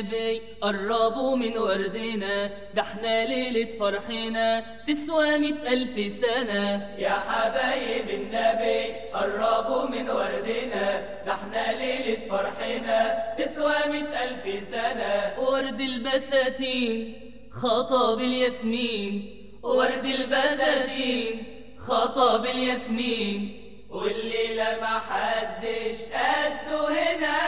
النبي قربوا من وردنا ده احنا ليلة فرحنا تسوى مئة ألف سنة يا حبايب النبي قربوا من وردنا ده احنا ليلة فرحنا تسوى مئة ألف سنة ورد البساتين خطاب الياسمين ورد البساتين خطاب الياسمين والليلة ما حدش قده هنا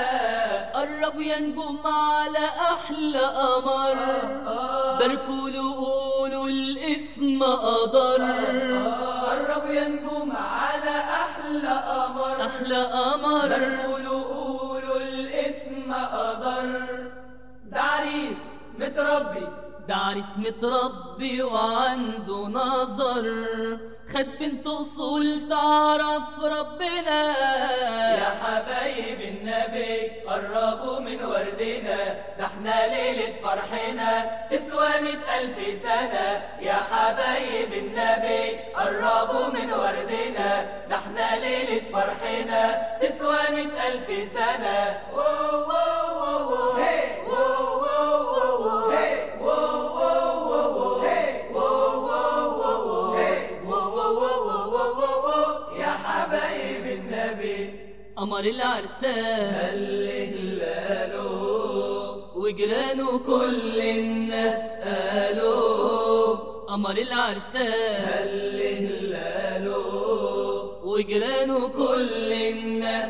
قرب يا نجوم على أحلى قمر باركوا له قولوا الاسم قدر قرب يا نجوم على أحلى قمر أحلى قمر قولوا قولوا الاسم قدر ده عريس متربي ده عريس متربي وعنده نظر خد بنت أصول تعرف ربنا يا حبايب النبي قربوا من وردنا ده احنا ليلة فرحنا تسوى مئة ألف سنة يا حبايب النبي قربوا من وردنا ده احنا ليلة فرحنا تسوى مئة ألف سنة وو وو وو وو. وو وو وو وو. وو وو وو وو. وو وو وو وو. وو وو وو وو وو وو. يا حبايب النبي قمر العرسان هللالو وجيرانه كل الناس قالوا قمر العرسان هللالو وجيرانه كل الناس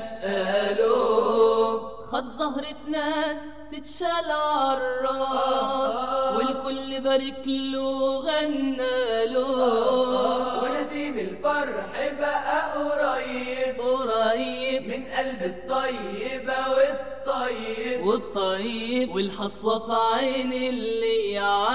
قالوا خد زهرة ناس تتشال عالراس والكل بارك له غنى له ونسيب الفرح بقى قريب قريب من قلب الطيبة والطيب والطيب والحصوة في عين اللي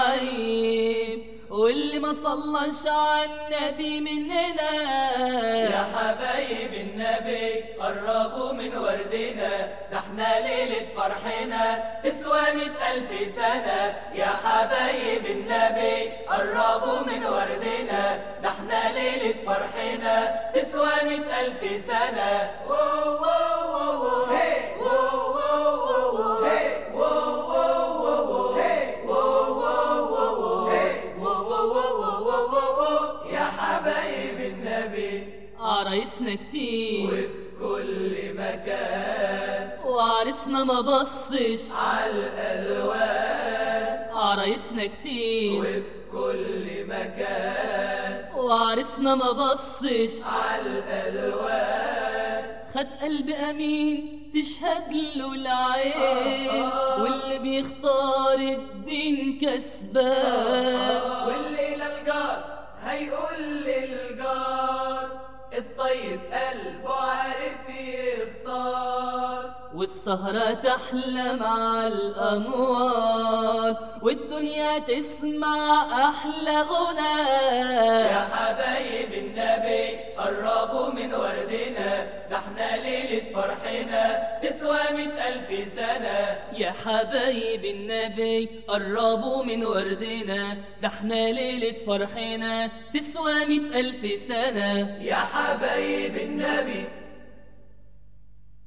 يعيب واللي ما صلىش على النبي مننا يا حبايب النبي قربوا من وردنا ده احنا ليلة فرحنا تسوى مئة ألف سنة يا حبايب النبي قربوا من وردنا ده احنا ليلة فرحنا تسوى مئة ألف سنة وو وو وو وو. وو وو وو وو. وو وو وو وو. وو وو وو وو. وو وو وو وو وو وو. يا حبايب النبي عرايسنا كتير وفي كل مكان وعرسنا ما بصش عالألوان عرايسنا كتير وفي كل مكان وعرسنا ما بصش عالألوان خد قلب امين تشهد له العين واللي بيختار الدين كسبان والليلة الجار هيقول للجار الطيب قلبه عارف يختار والسهرة تحلى مع الأنوار والدنيا تسمع أحلى غنى يا حبايب النبي قربوا من وردنا ده احنا ليلة فرحنا تسوى مئة ألف سنة يا حبايب النبي قربوا من وردنا ده احنا ليلة فرحنا تسوى مئة ألف سنة يا حبايب النبي